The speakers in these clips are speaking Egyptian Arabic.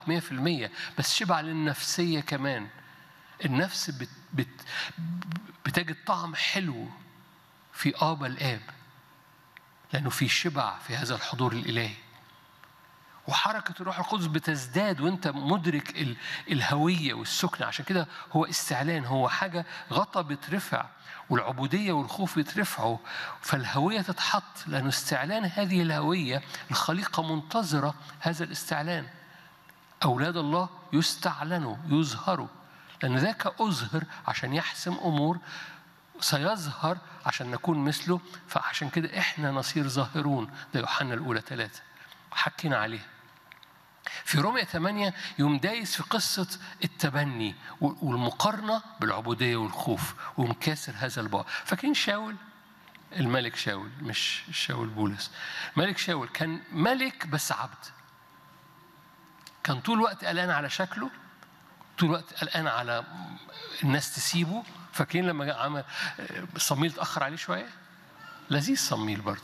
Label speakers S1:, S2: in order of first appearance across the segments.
S1: 100% بس شبع للنفسية كمان النفس بت بت بتجد طعم حلو في آبا الآب لأنه في شبع في هذا الحضور الإلهي وحركة الروح القدس بتزداد وانت مدرك ال- الهوية والسكنة عشان كده هو استعلان هو حاجة غطا بيترفع والعبودية والخوف بيترفعوا فالهوية تتحط لأنه استعلان هذه الهوية الخليقة منتظرة هذا الاستعلان أولاد الله يستعلنوا يظهروا لأن ذاك أظهر عشان يحسم أمور سيظهر عشان نكون مثله فعشان كده إحنا نصير ظاهرون ده يوحنا الأولى ثلاثة حكينا عليها في رومية 8 يوم دايس في قصة التبني والمقارنة بالعبودية والخوف ومكاسر هذا البعد فاكرين شاول الملك شاول مش شاول بولس ملك شاول كان ملك بس عبد كان طول الوقت قلقان على شكله طول الوقت قلقان على الناس تسيبه فاكرين لما جاء عمل صميل اتأخر عليه شوية لذيذ صميل برضه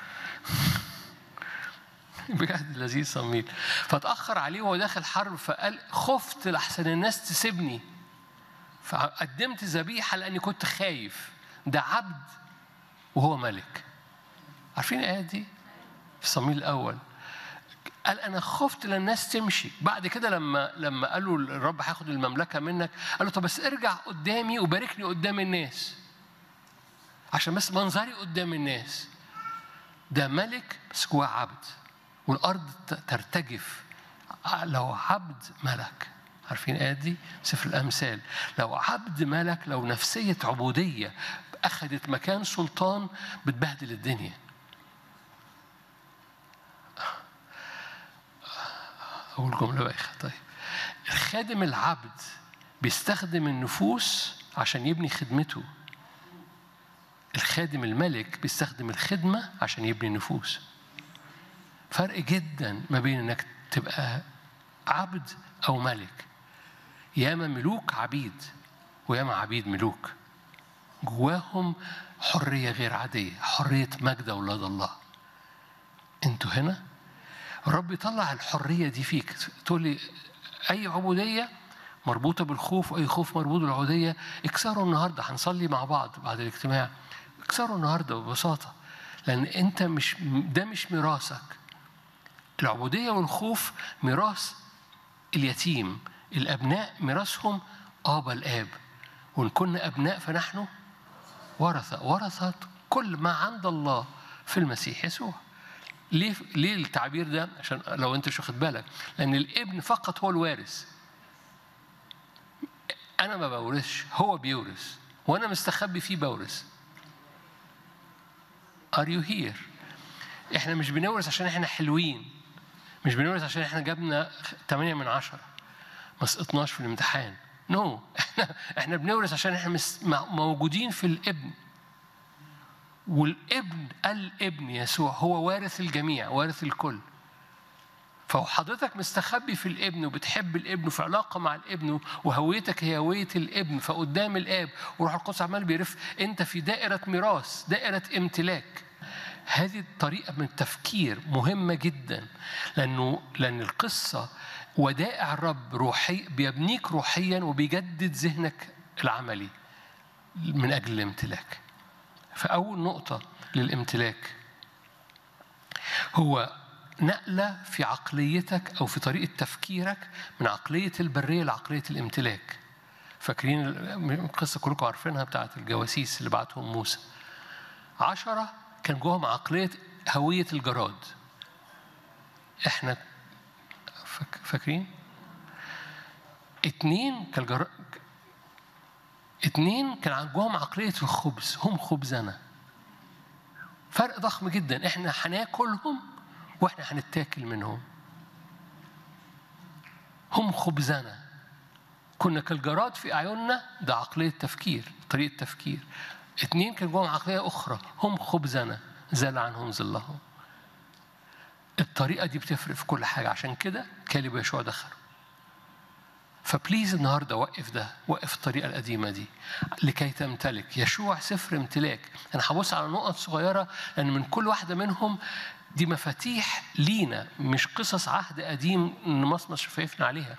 S1: بجد لذيذ صميل فاتأخر عليه وهو داخل حرب فقال خفت لحسن الناس تسيبني فقدمت ذبيحة لأني كنت خايف ده عبد وهو ملك عارفين الآية دي في صميل الأول قال انا خفت لان الناس تمشي بعد كده لما لما قالوا الرب هياخد المملكه منك قال له طب بس ارجع قدامي وباركني قدام الناس عشان بس منظري قدام الناس ده ملك بس جواه عبد والارض ترتجف لو عبد ملك عارفين الآية دي؟ سفر الأمثال لو عبد ملك لو نفسية عبودية أخذت مكان سلطان بتبهدل الدنيا أول جملة بايخة طيب الخادم العبد بيستخدم النفوس عشان يبني خدمته الخادم الملك بيستخدم الخدمة عشان يبني النفوس فرق جدا ما بين انك تبقى عبد او ملك ياما ملوك عبيد وياما عبيد ملوك جواهم حرية غير عادية حرية مجد أولاد الله أنتوا هنا الرب يطلع الحرية دي فيك تقول لي أي عبودية مربوطة بالخوف وأي خوف مربوط بالعبودية اكسروا النهاردة هنصلي مع بعض بعد الاجتماع اكسروا النهاردة ببساطة لأن أنت مش ده مش ميراثك العبودية والخوف ميراث اليتيم الأبناء ميراثهم آبا الآب وإن كنا أبناء فنحن ورثة ورثة كل ما عند الله في المسيح يسوع ليه ليه التعبير ده عشان لو انت مش واخد بالك لان الابن فقط هو الوارث انا ما بورثش هو بيورث وانا مستخبي فيه بورث ار يو هير احنا مش بنورث عشان احنا حلوين مش بنورث عشان احنا جبنا 8 من 10 ما سقطناش في الامتحان نو no. احنا احنا بنورث عشان احنا موجودين في الابن والابن الابن يسوع هو وارث الجميع وارث الكل فحضرتك مستخبي في الابن وبتحب الابن وفي علاقه مع الابن وهويتك هي هويه الابن فقدام الاب وروح القدس عمال بيرف انت في دائره ميراث دائره امتلاك هذه الطريقه من التفكير مهمه جدا لانه لان القصه ودائع الرب روحي بيبنيك روحيا وبيجدد ذهنك العملي من اجل الامتلاك فأول نقطة للامتلاك هو نقلة في عقليتك أو في طريقة تفكيرك من عقلية البرية لعقلية الامتلاك فاكرين القصة كلكم عارفينها بتاعت الجواسيس اللي بعتهم موسى عشرة كان جواهم عقلية هوية الجراد احنا فاكرين اتنين كالجر... اتنين كان جواهم عقلية الخبز هم خبزنا فرق ضخم جدا احنا هناكلهم واحنا هنتاكل منهم هم خبزنا كنا كالجراد في أعيننا ده عقلية تفكير طريقة تفكير اتنين كان جواهم عقلية أخرى هم خبزنا زال عنهم ظلهم الطريقة دي بتفرق في كل حاجة عشان كده كالب يشوع دخلوا فبليز النهارده وقف ده وقف الطريقه القديمه دي لكي تمتلك يشوع سفر امتلاك انا هبص على نقط صغيره لان من كل واحده منهم دي مفاتيح لينا مش قصص عهد قديم نمصمص شفايفنا عليها